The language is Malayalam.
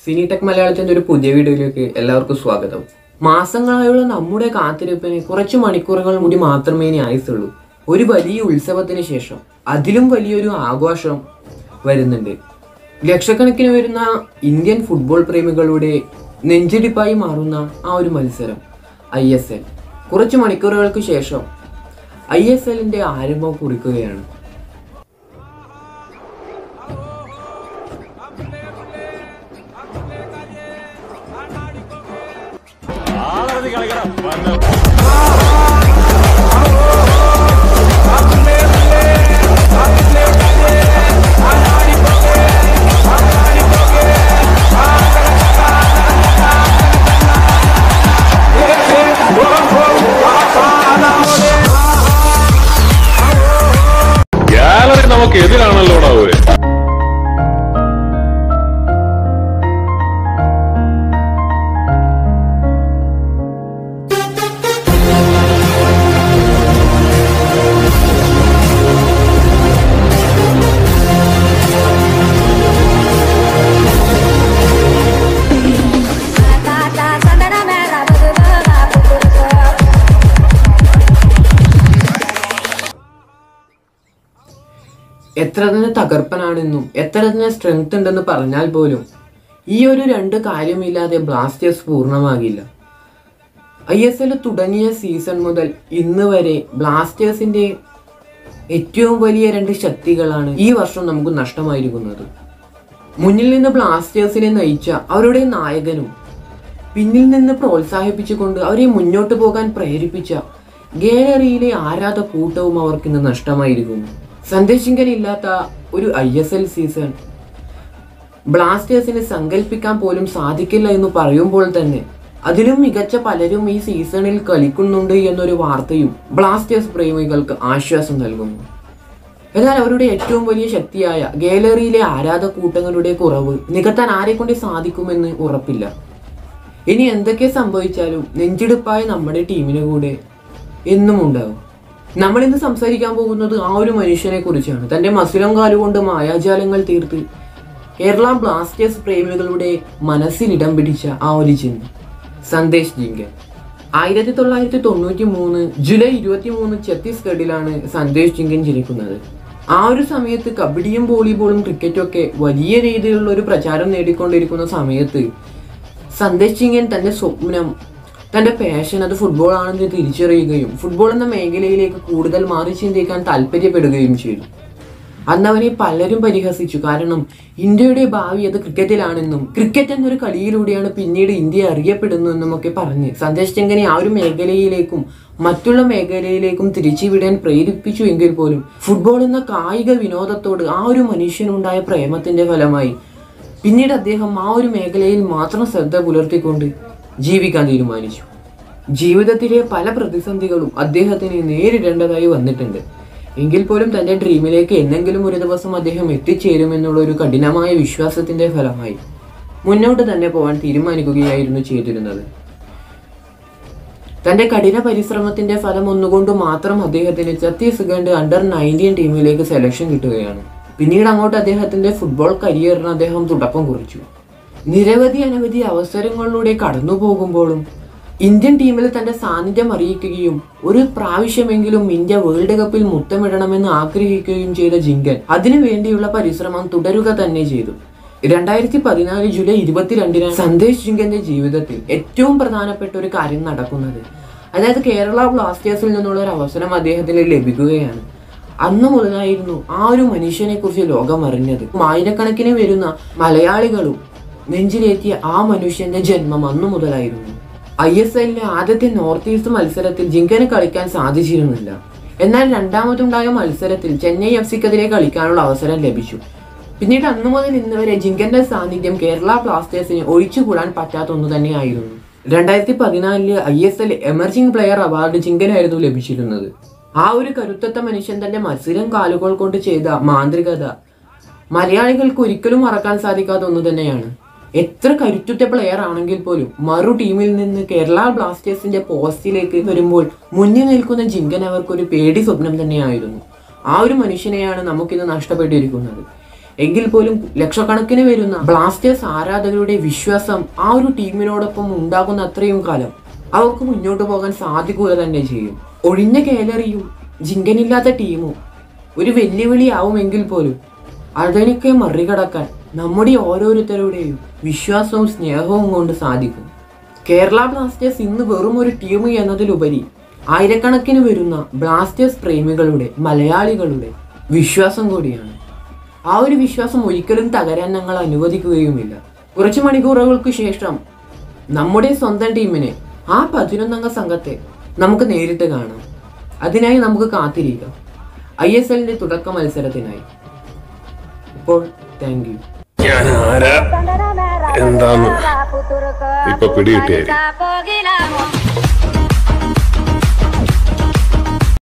സിനിടെക് മലയാളത്തിന്റെ ഒരു പുതിയ വീഡിയോയിലേക്ക് എല്ലാവർക്കും സ്വാഗതം മാസങ്ങളായുള്ള നമ്മുടെ കാത്തിരിപ്പിന് കുറച്ച് മണിക്കൂറുകൾ കൂടി മാത്രമേ ഇനി ആയുസുള്ളൂ ഒരു വലിയ ഉത്സവത്തിന് ശേഷം അതിലും വലിയൊരു ആഘോഷം വരുന്നുണ്ട് ലക്ഷക്കണക്കിന് വരുന്ന ഇന്ത്യൻ ഫുട്ബോൾ പ്രേമികളുടെ നെഞ്ചിടിപ്പായി മാറുന്ന ആ ഒരു മത്സരം ഐ എസ് എൽ കുറച്ച് മണിക്കൂറുകൾക്ക് ശേഷം ഐ എസ് എല്ലിന്റെ ആരംഭം കുറിക്കുകയാണ് ആളറിഞ്ഞ് കളിക്കണം വന്ന് ഗാലറി നമുക്ക് എതിരാണല്ലോടാ അവര് Kata sandana merah bergerak bergerak എത്ര തന്നെ തകർപ്പനാണെന്നും എത്ര തന്നെ സ്ട്രെങ്ത് ഉണ്ടെന്ന് പറഞ്ഞാൽ പോലും ഈ ഒരു രണ്ട് കാര്യമില്ലാതെ ബ്ലാസ്റ്റേഴ്സ് പൂർണ്ണമാകില്ല ഐ എസ് എൽ തുടങ്ങിയ സീസൺ മുതൽ ഇന്ന് വരെ ബ്ലാസ്റ്റേഴ്സിന്റെ ഏറ്റവും വലിയ രണ്ട് ശക്തികളാണ് ഈ വർഷം നമുക്ക് നഷ്ടമായിരിക്കുന്നത് മുന്നിൽ നിന്ന് ബ്ലാസ്റ്റേഴ്സിനെ നയിച്ച അവരുടെ നായകനും പിന്നിൽ നിന്ന് പ്രോത്സാഹിപ്പിച്ചുകൊണ്ട് അവരെ മുന്നോട്ട് പോകാൻ പ്രേരിപ്പിച്ച ഗാലറിയിലെ ആരാധ കൂട്ടവും അവർക്ക് ഇന്ന് നഷ്ടമായിരിക്കുന്നു സന്ദേശിങ്കനില്ലാത്ത ഒരു ഐ എസ് എൽ സീസൺ ബ്ലാസ്റ്റേഴ്സിന് സങ്കല്പിക്കാൻ പോലും സാധിക്കില്ല എന്ന് പറയുമ്പോൾ തന്നെ അതിലും മികച്ച പലരും ഈ സീസണിൽ കളിക്കുന്നുണ്ട് എന്നൊരു വാർത്തയും ബ്ലാസ്റ്റേഴ്സ് പ്രേമികൾക്ക് ആശ്വാസം നൽകുന്നു എന്നാൽ അവരുടെ ഏറ്റവും വലിയ ശക്തിയായ ഗാലറിയിലെ ആരാധ കൂട്ടങ്ങളുടെ കുറവ് നികത്താൻ ആരെക്കൊണ്ട് സാധിക്കുമെന്ന് ഉറപ്പില്ല ഇനി എന്തൊക്കെ സംഭവിച്ചാലും നെഞ്ചിടിപ്പായ നമ്മുടെ ടീമിന് കൂടെ എന്നും ഉണ്ടാവും നമ്മൾ ഇന്ന് സംസാരിക്കാൻ പോകുന്നത് ആ ഒരു മനുഷ്യനെ കുറിച്ചാണ് തന്റെ മസുലം കാലുകൊണ്ട് മായാജാലങ്ങൾ തീർത്ത് കേരള ബ്ലാസ്റ്റേഴ്സ് പ്രേമികളുടെ മനസ്സിൽ ഇടം പിടിച്ച ആ ഒരു ചിഹ്നം സന്ദേശ് ജിങ്കൻ ആയിരത്തി തൊള്ളായിരത്തി തൊണ്ണൂറ്റി മൂന്ന് ജൂലൈ ഇരുപത്തി മൂന്ന് ഛത്തീസ്ഗഡിലാണ് സന്ദേശ് ജിങ്കൻ ജനിക്കുന്നത് ആ ഒരു സമയത്ത് കബഡിയും വോളിബോളും ക്രിക്കറ്റും ഒക്കെ വലിയ രീതിയിലുള്ള ഒരു പ്രചാരം നേടിക്കൊണ്ടിരിക്കുന്ന സമയത്ത് സന്ദേശ് സിംഗൻ തന്റെ സ്വപ്നം തന്റെ പാഷൻ അത് ഫുട്ബോൾ ആണെന്ന് തിരിച്ചറിയുകയും ഫുട്ബോൾ എന്ന മേഖലയിലേക്ക് കൂടുതൽ മാറി ചിന്തിക്കാൻ താല്പര്യപ്പെടുകയും ചെയ്തു അന്ന് അവനെ പലരും പരിഹസിച്ചു കാരണം ഇന്ത്യയുടെ ഭാവി അത് ക്രിക്കറ്റിലാണെന്നും ക്രിക്കറ്റ് എന്നൊരു കളിയിലൂടെയാണ് പിന്നീട് ഇന്ത്യ അറിയപ്പെടുന്നതെന്നും ഒക്കെ പറഞ്ഞ് സന്ദേശ് ചെങ്കനെ ആ ഒരു മേഖലയിലേക്കും മറ്റുള്ള മേഖലയിലേക്കും തിരിച്ചുവിടാൻ പ്രേരിപ്പിച്ചു എങ്കിൽ പോലും ഫുട്ബോൾ എന്ന കായിക വിനോദത്തോട് ആ ഒരു മനുഷ്യനുണ്ടായ പ്രേമത്തിന്റെ ഫലമായി പിന്നീട് അദ്ദേഹം ആ ഒരു മേഖലയിൽ മാത്രം ശ്രദ്ധ പുലർത്തിക്കൊണ്ട് ജീവിക്കാൻ തീരുമാനിച്ചു ജീവിതത്തിലെ പല പ്രതിസന്ധികളും അദ്ദേഹത്തിന് നേരിടേണ്ടതായി വന്നിട്ടുണ്ട് എങ്കിൽ പോലും തന്റെ ഡ്രീമിലേക്ക് എന്നെങ്കിലും ഒരു ദിവസം അദ്ദേഹം എത്തിച്ചേരുമെന്നുള്ള ഒരു കഠിനമായ വിശ്വാസത്തിന്റെ ഫലമായി മുന്നോട്ട് തന്നെ പോകാൻ തീരുമാനിക്കുകയായിരുന്നു ചെയ്തിരുന്നത് തന്റെ കഠിന പരിശ്രമത്തിന്റെ ഫലം ഒന്നുകൊണ്ട് മാത്രം അദ്ദേഹത്തിന് ഛത്തീസ്ഗഡ് അണ്ടർ നയൻറ്റീൻ ടീമിലേക്ക് സെലക്ഷൻ കിട്ടുകയാണ് പിന്നീട് അങ്ങോട്ട് അദ്ദേഹത്തിന്റെ ഫുട്ബോൾ കരിയറിന് അദ്ദേഹം തുടക്കം കുറിച്ചു നിരവധി അനവധി അവസരങ്ങളിലൂടെ കടന്നു പോകുമ്പോഴും ഇന്ത്യൻ ടീമിൽ തന്റെ സാന്നിധ്യം അറിയിക്കുകയും ഒരു പ്രാവശ്യമെങ്കിലും ഇന്ത്യ വേൾഡ് കപ്പിൽ മുത്തമിടണമെന്ന് ആഗ്രഹിക്കുകയും ചെയ്ത ജിങ്കൻ അതിനു വേണ്ടിയുള്ള പരിശ്രമം തുടരുക തന്നെ ചെയ്തു രണ്ടായിരത്തി പതിനാല് ജൂലൈ ഇരുപത്തിരണ്ടിനാണ് സന്ദേശ് ജിങ്കന്റെ ജീവിതത്തിൽ ഏറ്റവും പ്രധാനപ്പെട്ട ഒരു കാര്യം നടക്കുന്നത് അതായത് കേരള ബ്ലാസ്റ്റേഴ്സിൽ നിന്നുള്ള ഒരു അവസരം അദ്ദേഹത്തിന് ലഭിക്കുകയാണ് അന്ന് മുതലായിരുന്നു ആ ഒരു മനുഷ്യനെ കുറിച്ച് ലോകം അറിഞ്ഞത് ആയിരക്കണക്കിന് വരുന്ന മലയാളികളും നെഞ്ചിലേറ്റിയ ആ മനുഷ്യന്റെ ജന്മം അന്നു മുതലായിരുന്നു ഐ എസ് എല്ലിലെ ആദ്യത്തെ നോർത്ത് ഈസ്റ്റ് മത്സരത്തിൽ ജിങ്കന് കളിക്കാൻ സാധിച്ചിരുന്നില്ല എന്നാൽ രണ്ടാമതുണ്ടായ മത്സരത്തിൽ ചെന്നൈ എഫ് സിക്കെതിരെ കളിക്കാനുള്ള അവസരം ലഭിച്ചു പിന്നീട് അന്നു മുതൽ ഇന്ന് വരെ ജിങ്കന്റെ സാന്നിധ്യം കേരള ബ്ലാസ്റ്റേഴ്സിന് ഒഴിച്ചുകൂടാൻ പറ്റാത്ത ഒന്ന് തന്നെയായിരുന്നു രണ്ടായിരത്തി പതിനാലില് I S L emerging player award ജിങ്കനായിരുന്നു ലഭിച്ചിരുന്നത് ആ ഒരു കരുത്തത്ത മനുഷ്യൻ തന്റെ മത്സരം കാലുകൾ കൊണ്ട് ചെയ്ത മാന്ത്രികത മലയാളികൾക്ക് ഒരിക്കലും മറക്കാൻ സാധിക്കാത്ത ഒന്ന് തന്നെയാണ് എത്ര കരുത്തുറ്റ പ്ലെയർ ആണെങ്കിൽ പോലും മറു ടീമിൽ നിന്ന് കേരള ബ്ലാസ്റ്റേഴ്സിന്റെ പോസ്റ്റിലേക്ക് വരുമ്പോൾ മുന്നിൽ നിൽക്കുന്ന ജിങ്കൻ അവർക്കൊരു പേടി സ്വപ്നം തന്നെയായിരുന്നു ആ ഒരു മനുഷ്യനെയാണ് നമുക്കിന്ന് നഷ്ടപ്പെട്ടിരിക്കുന്നത് എങ്കിൽ പോലും ലക്ഷക്കണക്കിന് വരുന്ന ബ്ലാസ്റ്റേഴ്സ് ആരാധകരുടെ വിശ്വാസം ആ ഒരു ടീമിനോടൊപ്പം ഉണ്ടാകുന്ന അത്രയും കാലം അവർക്ക് മുന്നോട്ട് പോകാൻ സാധിക്കുക തന്നെ ചെയ്യും ഒഴിഞ്ഞ ഗാലറിയും ജിങ്കനില്ലാത്ത ടീമും ഒരു വെല്ലുവിളിയാവുമെങ്കിൽ പോലും അതിനൊക്കെ മറികടക്കാൻ നമ്മുടെ ഓരോരുത്തരുടെയും വിശ്വാസവും സ്നേഹവും കൊണ്ട് സാധിക്കും കേരള ബ്ലാസ്റ്റേഴ്സ് ഇന്ന് വെറും ഒരു ടീം എന്നതിലുപരി ആയിരക്കണക്കിന് വരുന്ന ബ്ലാസ്റ്റേഴ്സ് പ്രേമികളുടെ മലയാളികളുടെ വിശ്വാസം കൂടിയാണ് ആ ഒരു വിശ്വാസം ഒരിക്കലും തകരാൻ ഞങ്ങൾ അനുവദിക്കുകയുമില്ല കുറച്ച് മണിക്കൂറുകൾക്ക് ശേഷം നമ്മുടെ സ്വന്തം ടീമിനെ ആ പതിനൊന്നംഗ സംഘത്തെ നമുക്ക് നേരിട്ട് കാണാം അതിനായി നമുക്ക് കാത്തിരിക്കാം ഐ എസ് എല്ലിന്റെ തുടക്ക മത്സരത്തിനായി ഇപ്പോൾ താങ്ക് യു ഞാൻ ആരാ Sandana merah എന്താന്ന് bergerak, putur ke ഇപ്പൊ പിടികിട്ടിയായി. Wanita pegila